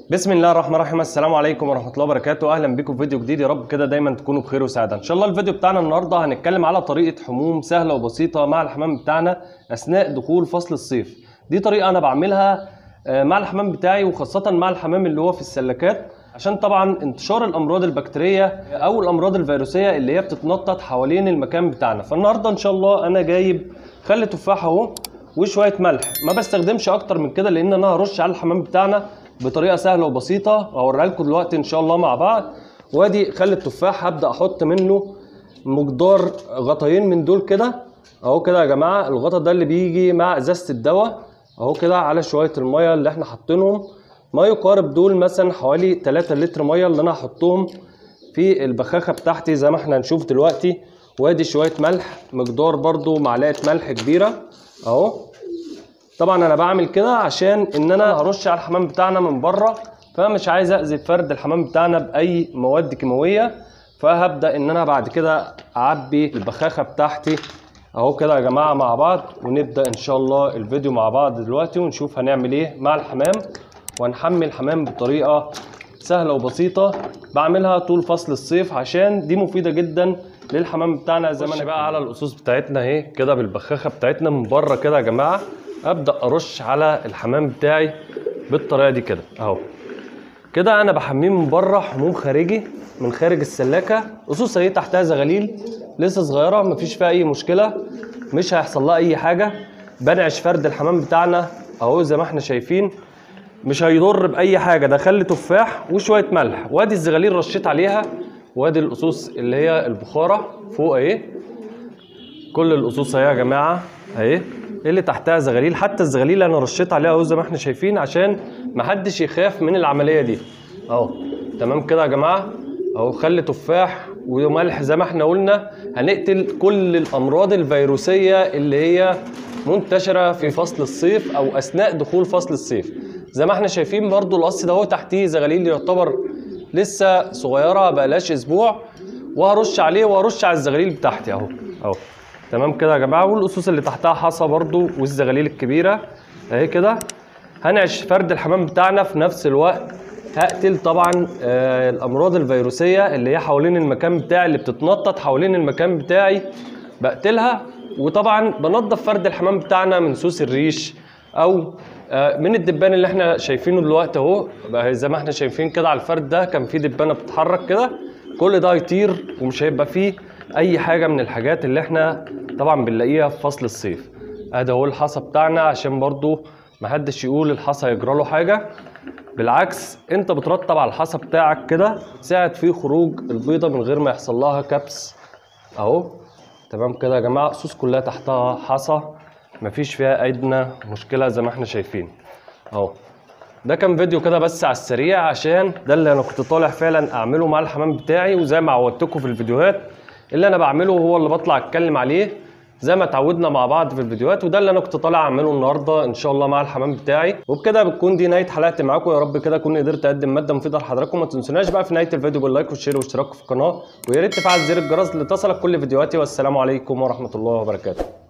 بسم الله الرحمن الرحيم السلام عليكم ورحمه الله وبركاته اهلا بكم في فيديو جديد يا رب كده دايما تكونوا بخير وسعاده ان شاء الله الفيديو بتاعنا النهارده هنتكلم على طريقه حموم سهله وبسيطه مع الحمام بتاعنا اثناء دخول فصل الصيف دي طريقه انا بعملها آه، مع الحمام بتاعي وخاصه مع الحمام اللي هو في السلكات عشان طبعا انتشار الامراض البكتيريه او الامراض الفيروسيه اللي هي بتتنطط حوالين المكان بتاعنا فالنهارده ان شاء الله انا جايب خل تفاح اهو وشويه ملح ما بستخدمش اكتر من كده لان انا هرش على الحمام بتاعنا بطريقه سهله وبسيطه هوريها لكم دلوقتي ان شاء الله مع بعض وادي خل التفاح هبدا احط منه مقدار غطيين من دول كده اهو كده يا جماعه الغطا ده اللي بيجي مع ازازه الدواء اهو كده على شويه الميه اللي احنا حاطينهم ما يقارب دول مثلا حوالي 3 لتر ميه اللي انا هحطهم في البخاخه بتاعتي زي ما احنا هنشوف دلوقتي وادي شويه ملح مقدار برضو معلقه ملح كبيره اهو طبعا انا بعمل كده عشان ان انا هرش على الحمام بتاعنا من بره فمش عايز اذي فرد الحمام بتاعنا باي مواد كيماويه فهبدا ان انا بعد كده اعبي البخاخه بتاعتي اهو كده يا جماعه مع بعض ونبدا ان شاء الله الفيديو مع بعض دلوقتي ونشوف هنعمل ايه مع الحمام وهنحمي الحمام بطريقه سهله وبسيطه بعملها طول فصل الصيف عشان دي مفيده جدا للحمام بتاعنا زي ما انا بقى على الاسس بتاعتنا اهي كده بالبخاخه بتاعتنا من بره كده يا جماعه ابدا ارش على الحمام بتاعي بالطريقه دي كده اهو كده انا بحميه من بره حموم خارجي من خارج السلاكه اسس اهي تحتها زغاليل لسه صغيره مفيش فيها اي مشكله مش هيحصل لها اي حاجه بنعش فرد الحمام بتاعنا اهو زي ما احنا شايفين مش هيضر باي حاجه ده خل تفاح وشويه ملح وادي الزغاليل رشيت عليها وادي الاسس اللي هي البخاره فوق اهي كل الاسس اهي يا جماعه اهي اللي تحتها زغاليل حتى الزغاليل انا رشيت عليها اهو زي ما احنا شايفين عشان محدش يخاف من العمليه دي اهو تمام كده يا جماعه اهو خل تفاح وملح زي ما احنا قلنا هنقتل كل الامراض الفيروسيه اللي هي منتشره في فصل الصيف او اثناء دخول فصل الصيف زي ما احنا شايفين برضو القص ده اهو تحتيه زغاليل يعتبر لسه صغيره بقالهاش اسبوع وهرش عليه وهرش على الزغاليل بتاعتي اهو اهو تمام كده يا جماعه والاسس اللي تحتها حصى برضو والزغاليل الكبيره اهي كده هنعش فرد الحمام بتاعنا في نفس الوقت هقتل طبعا آه الامراض الفيروسيه اللي هي حوالين المكان بتاعي اللي بتتنطط حوالين المكان بتاعي بقتلها وطبعا بنظف فرد الحمام بتاعنا من سوس الريش او آه من الدبان اللي احنا شايفينه دلوقتي اهو بقى زي ما احنا شايفين كده على الفرد ده كان في دبانه بتتحرك كده كل ده هيطير ومش هيبقى فيه اي حاجه من الحاجات اللي احنا طبعا بنلاقيها في فصل الصيف ادي اهو الحصى بتاعنا عشان برضو محدش يقول الحصى يجرى له حاجه بالعكس انت بترطب على الحصى بتاعك كده تساعد في خروج البيضه من غير ما يحصل لها كبس اهو تمام كده يا جماعه السوس كلها تحتها حصى مفيش فيها ادنى مشكله زي ما احنا شايفين اهو ده كان فيديو كده بس على السريع عشان ده اللي انا كنت طالع فعلا اعمله مع الحمام بتاعي وزي ما عودتكم في الفيديوهات اللي انا بعمله هو اللي بطلع اتكلم عليه زي ما اتعودنا مع بعض في الفيديوهات وده اللي انا كنت طالع اعمله النهارده ان شاء الله مع الحمام بتاعي وبكده بتكون دي نهايه حلقتي معاكم يا رب كده اكون قدرت اقدم ماده مفيده لحضراتكم ما تنسوناش بقى في نهايه الفيديو باللايك والشير والاشتراك في القناه ويا ريت تفعل زر الجرس لتصلك كل فيديوهاتي والسلام عليكم ورحمه الله وبركاته